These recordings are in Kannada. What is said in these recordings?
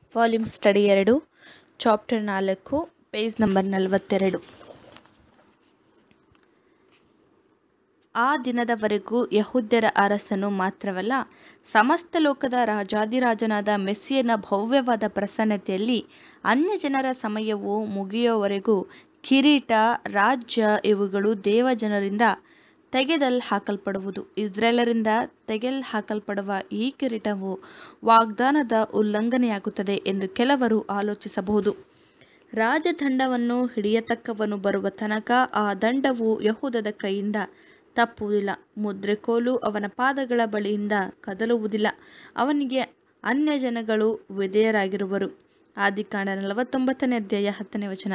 ವಾಲ್ಯೂಮ್ ಸ್ಟಡಿ ಎರಡು ಚಾಪ್ಟರ್ ನಾಲ್ಕು ಪೇಜ್ ನಂಬರ್ ನಲವತ್ತೆರಡು ಆ ದಿನದವರೆಗೂ ಯಹೂದ್ಯರ ಅರಸನು ಮಾತ್ರವಲ್ಲ ಸಮಸ್ತ ಲೋಕದ ರಾಜಾದಿರಾಜನಾದ ಮೆಸ್ಸಿಯನ ಭವ್ಯವಾದ ಪ್ರಸನ್ನತೆಯಲ್ಲಿ ಅನ್ಯಜನರ ಸಮಯವು ಮುಗಿಯುವವರೆಗೂ ಕಿರೀಟ ರಾಜ್ಯ ಇವುಗಳು ದೇವಜನರಿಂದ ತೆಗೆದಲ್ ಹಾಕಲ್ಪಡುವುದು ಇಸ್ರೇಲರಿಂದ ತೆಗೆಲ್ ಹಾಕಲ್ಪಡುವ ಈ ಕಿರೀಟವು ವಾಗ್ದಾನದ ಉಲ್ಲಂಘನೆಯಾಗುತ್ತದೆ ಎಂದು ಕೆಲವರು ಆಲೋಚಿಸಬಹುದು ರಾಜದಂಡವನ್ನು ಹಿಡಿಯತಕ್ಕವನು ಬರುವ ತನಕ ಆ ದಂಡವು ಯಹೂದದ ಕೈಯಿಂದ ತಪ್ಪುವುದಿಲ್ಲ ಮುದ್ರೆಕೋಲು ಅವನ ಪಾದಗಳ ಬಳಿಯಿಂದ ಕದಲುವುದಿಲ್ಲ ಅವನಿಗೆ ಅನ್ಯಜನಗಳು ವಿಧೇಯರಾಗಿರುವರು ಆದಿಕಾಂಡ ನಲವತ್ತೊಂಬತ್ತನೇ ಅಧ್ಯಾಯ ಹತ್ತನೇ ವಚನ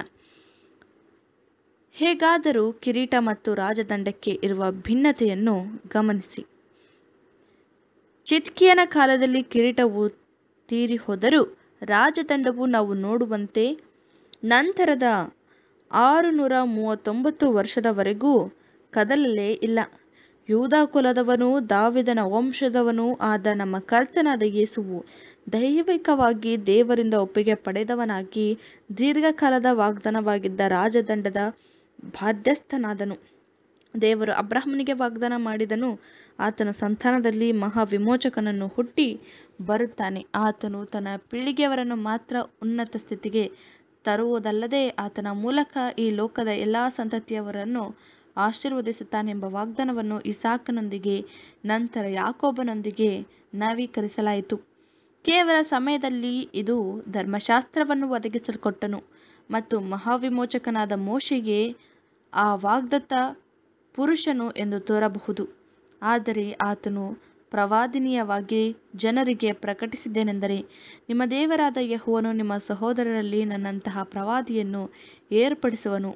ಹೇಗಾದರೂ ಕಿರೀಟ ಮತ್ತು ರಾಜದಂಡಕ್ಕೆ ಇರುವ ಭಿನ್ನತೆಯನ್ನು ಗಮನಿಸಿ ಚಿತ್ಕಿಯನ ಕಾಲದಲ್ಲಿ ಕಿರೀಟವು ತೀರಿ ಹೋದರೂ ರಾಜದಂಡವು ನಾವು ನೋಡುವಂತೆ ನಂತರದ ಆರುನೂರ ಮೂವತ್ತೊಂಬತ್ತು ವರ್ಷದವರೆಗೂ ಕದಲಲೇ ಇಲ್ಲ ಯೂದ ಕುಲದವನೂ ದಾವಿದನ ವಂಶದವನೂ ಆದ ನಮ್ಮ ಕರ್ತನಾದ ಯೇಸುವು ದೈವಿಕವಾಗಿ ದೇವರಿಂದ ಒಪ್ಪಿಗೆ ಪಡೆದವನಾಗಿ ದೀರ್ಘಕಾಲದ ವಾಗ್ದಾನವಾಗಿದ್ದ ರಾಜದಂಡದ ಬಾಧ್ಯಸ್ಥನಾದನು ದೇವರು ಅಬ್ರಹ್ಮನಿಗೆ ವಾಗ್ದಾನ ಮಾಡಿದನು ಆತನು ಸಂತಾನದಲ್ಲಿ ಮಹಾ ವಿಮೋಚಕನನ್ನು ಹುಟ್ಟಿ ಬರುತ್ತಾನೆ ಆತನು ತನ್ನ ಪೀಳಿಗೆಯವರನ್ನು ಮಾತ್ರ ಉನ್ನತ ಸ್ಥಿತಿಗೆ ತರುವುದಲ್ಲದೆ ಆತನ ಮೂಲಕ ಈ ಲೋಕದ ಎಲ್ಲ ಸಂತತಿಯವರನ್ನು ಆಶೀರ್ವದಿಸುತ್ತಾನೆಂಬ ವಾಗ್ದಾನವನ್ನು ಇಸಾಕನೊಂದಿಗೆ ನಂತರ ಯಾಕೋಬನೊಂದಿಗೆ ನವೀಕರಿಸಲಾಯಿತು ಕೇವಲ ಸಮಯದಲ್ಲಿ ಇದು ಧರ್ಮಶಾಸ್ತ್ರವನ್ನು ಒದಗಿಸಲ್ಕೊಟ್ಟನು ಮತ್ತು ಮಹಾವಿಮೋಚಕನಾದ ಮೋಶೆಗೆ ಆ ವಾಗ್ದತ್ತ ಪುರುಷನು ಎಂದು ತೋರಬಹುದು ಆದರೆ ಆತನು ಪ್ರವಾದಿನೀಯವಾಗಿ ಜನರಿಗೆ ಪ್ರಕಟಿಸಿದ್ದೇನೆಂದರೆ ನಿಮ್ಮ ದೇವರಾದ ಯೆಹೋವನು ನಿಮ್ಮ ಸಹೋದರರಲ್ಲಿ ನನ್ನಂತಹ ಪ್ರವಾದಿಯನ್ನು ಏರ್ಪಡಿಸುವನು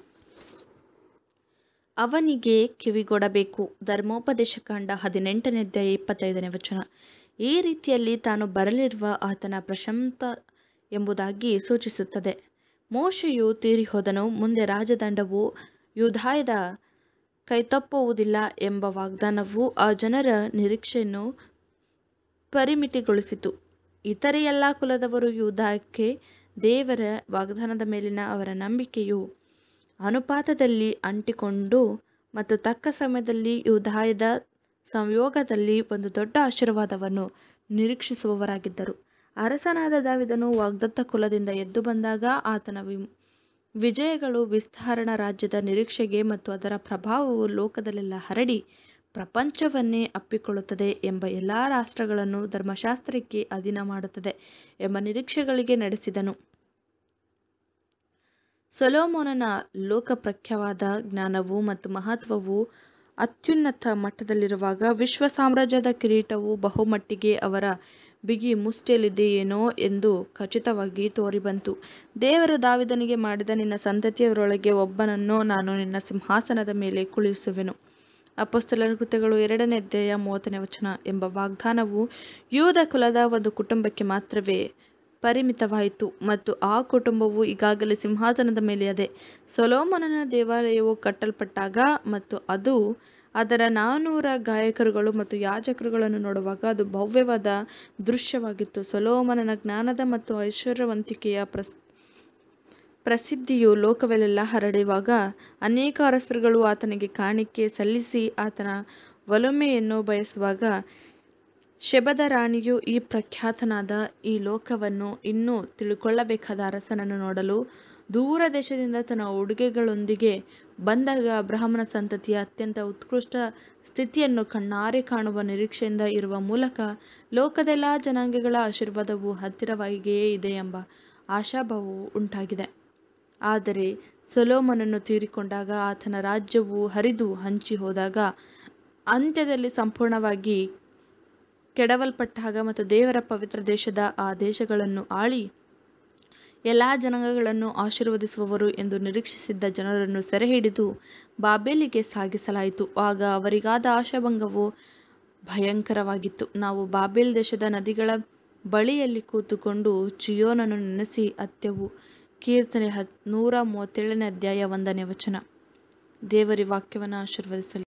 ಅವನಿಗೆ ಕಿವಿಗೊಡಬೇಕು ಧರ್ಮೋಪದೇಶ ಕಾಂಡ ಹದಿನೆಂಟನೇ ಅಧ್ಯಾಯ ಇಪ್ಪತ್ತೈದನೇ ವಚನ ಈ ರೀತಿಯಲ್ಲಿ ತಾನು ಬರಲಿರುವ ಆತನ ಪ್ರಶಂತ ಎಂಬುದಾಗಿ ಸೂಚಿಸುತ್ತದೆ ಮೋಶೆಯು ತೀರಿ ಹೋದನು ಮುಂದೆ ರಾಜದಂಡವು ಯುಧಾಯದ ಕೈತಪ್ಪುವುದಿಲ್ಲ ಎಂಬ ವಾಗ್ದಾನವು ಆ ಜನರ ನಿರೀಕ್ಷೆಯನ್ನು ಪರಿಮಿತಿಗೊಳಿಸಿತು ಇತರೆ ಎಲ್ಲ ಕುಲದವರು ಯುದ್ಧಕ್ಕೆ ದೇವರ ವಾಗ್ದಾನದ ಮೇಲಿನ ಅವರ ನಂಬಿಕೆಯು ಅನುಪಾತದಲ್ಲಿ ಅಂಟಿಕೊಂಡು ಮತ್ತು ತಕ್ಕ ಸಮಯದಲ್ಲಿ ಯುದ್ಧಾಯದ ಸಂಯೋಗದಲ್ಲಿ ಒಂದು ದೊಡ್ಡ ಆಶೀರ್ವಾದವನ್ನು ನಿರೀಕ್ಷಿಸುವವರಾಗಿದ್ದರು ಅರಸನಾದ ದಾವಿದನು ವಾಗ್ದತ್ತ ಕುಲದಿಂದ ಎದ್ದು ಬಂದಾಗ ಆತನ ವಿ ವಿಜಯಗಳು ವಿಸ್ತರಣ ರಾಜ್ಯದ ನಿರೀಕ್ಷೆಗೆ ಮತ್ತು ಅದರ ಪ್ರಭಾವವು ಲೋಕದಲ್ಲೆಲ್ಲ ಹರಡಿ ಪ್ರಪಂಚವನ್ನೇ ಅಪ್ಪಿಕೊಳ್ಳುತ್ತದೆ ಎಂಬ ಎಲ್ಲ ರಾಷ್ಟ್ರಗಳನ್ನು ಧರ್ಮಶಾಸ್ತ್ರಕ್ಕೆ ಅಧೀನ ಮಾಡುತ್ತದೆ ಎಂಬ ನಿರೀಕ್ಷೆಗಳಿಗೆ ನಡೆಸಿದನು ಸೊಲೋಮೋನನ ಲೋಕಪ್ರಖ್ಯವಾದ ಜ್ಞಾನವು ಮತ್ತು ಮಹತ್ವವು ಅತ್ಯುನ್ನತ ಮಟ್ಟದಲ್ಲಿರುವಾಗ ವಿಶ್ವ ಸಾಮ್ರಾಜ್ಯದ ಕಿರೀಟವು ಬಹುಮಟ್ಟಿಗೆ ಅವರ ಬಿಗಿ ಮುಷ್ಟಿಯಲ್ಲಿದೆಯೇನೋ ಎಂದು ಖಚಿತವಾಗಿ ತೋರಿಬಂತು ದೇವರು ದಾವಿದನಿಗೆ ಮಾಡಿದ ನಿನ್ನ ಸಂತತಿಯವರೊಳಗೆ ಒಬ್ಬನನ್ನು ನಾನು ನಿನ್ನ ಸಿಂಹಾಸನದ ಮೇಲೆ ಕುಳಿಸುವೆನು ಅಪಸ್ತಲರ ಕೃತ್ಯಗಳು ಎರಡನೇ ಅಧ್ಯಾಯ ಮೂವತ್ತನೇ ವಚನ ಎಂಬ ವಾಗ್ದಾನವು ಯೂದ ಕುಲದ ಒಂದು ಕುಟುಂಬಕ್ಕೆ ಮಾತ್ರವೇ ಪರಿಮಿತವಾಯಿತು ಮತ್ತು ಆ ಕುಟುಂಬವು ಈಗಾಗಲೇ ಸಿಂಹಾಸನದ ಮೇಲೆ ಇದೆ ಸೊಲೋಮನನ ದೇವಾಲಯವು ಕಟ್ಟಲ್ಪಟ್ಟಾಗ ಮತ್ತು ಅದು ಅದರ ನಾನ್ನೂರ ಗಾಯಕರುಗಳು ಮತ್ತು ಯಾಜಕರುಗಳನ್ನು ನೋಡುವಾಗ ಅದು ಭವ್ಯವಾದ ದೃಶ್ಯವಾಗಿತ್ತು ಸೊಲೋಮನನ ಜ್ಞಾನದ ಮತ್ತು ಐಶ್ವರ್ಯವಂತಿಕೆಯ ಪ್ರಸ್ ಪ್ರಸಿದ್ಧಿಯು ಲೋಕವೆಲ್ಲೆಲ್ಲ ಹರಡುವಾಗ ಅನೇಕ ಅರಸರುಗಳು ಆತನಿಗೆ ಕಾಣಿಕೆ ಸಲ್ಲಿಸಿ ಆತನ ಒಲುಮೆಯನ್ನು ಬಯಸುವಾಗ ಶೆಬದ ರಾಣಿಯು ಈ ಪ್ರಖ್ಯಾತನಾದ ಈ ಲೋಕವನ್ನು ಇನ್ನೂ ತಿಳ್ಕೊಳ್ಳಬೇಕಾದ ಅರಸನನ್ನು ನೋಡಲು ದೂರ ದೇಶದಿಂದ ತನ್ನ ಉಡುಗೆಗಳೊಂದಿಗೆ ಬಂದಾಗ ಅಬ್ರಹ್ಮನ ಸಂತತಿಯ ಅತ್ಯಂತ ಉತ್ಕೃಷ್ಟ ಸ್ಥಿತಿಯನ್ನು ಕಣ್ಣಾರೆ ಕಾಣುವ ನಿರೀಕ್ಷೆಯಿಂದ ಇರುವ ಮೂಲಕ ಲೋಕದೆಲ್ಲ ಜನಾಂಗಗಳ ಆಶೀರ್ವಾದವು ಹತ್ತಿರವಾಗಿಯೇ ಇದೆ ಎಂಬ ಆಶಾಭಾವವು ಉಂಟಾಗಿದೆ ಆದರೆ ಸೊಲೋಮನನ್ನು ತೀರಿಕೊಂಡಾಗ ಆತನ ರಾಜ್ಯವು ಹರಿದು ಹಂಚಿ ಹೋದಾಗ ಅಂತ್ಯದಲ್ಲಿ ಸಂಪೂರ್ಣವಾಗಿ ಕೆಡವಲ್ಪಟ್ಟಾಗ ಮತ್ತು ದೇವರ ಪವಿತ್ರ ದೇಶದ ಆ ದೇಶಗಳನ್ನು ಆಳಿ ಎಲ್ಲ ಜನಾಂಗಗಳನ್ನು ಆಶೀರ್ವದಿಸುವವರು ಎಂದು ನಿರೀಕ್ಷಿಸಿದ್ದ ಜನರನ್ನು ಸೆರೆ ಹಿಡಿದು ಬಾಬೇಲಿಗೆ ಸಾಗಿಸಲಾಯಿತು ಆಗ ಅವರಿಗಾದ ಆಶಾಭಂಗವು ಭಯಂಕರವಾಗಿತ್ತು ನಾವು ಬಾಬೇಲ್ ದೇಶದ ನದಿಗಳ ಬಳಿಯಲ್ಲಿ ಕೂತುಕೊಂಡು ಚಿಯೋನನ್ನು ನೆನೆಸಿ ಅತ್ಯವು ಕೀರ್ತನೆ ಹತ್ ನೂರ ಮೂವತ್ತೇಳನೇ ಅಧ್ಯಾಯ ಒಂದನೇ ವಚನ ದೇವರಿ ವಾಕ್ಯವನ್ನು ಆಶೀರ್ವದಿಸಲಿ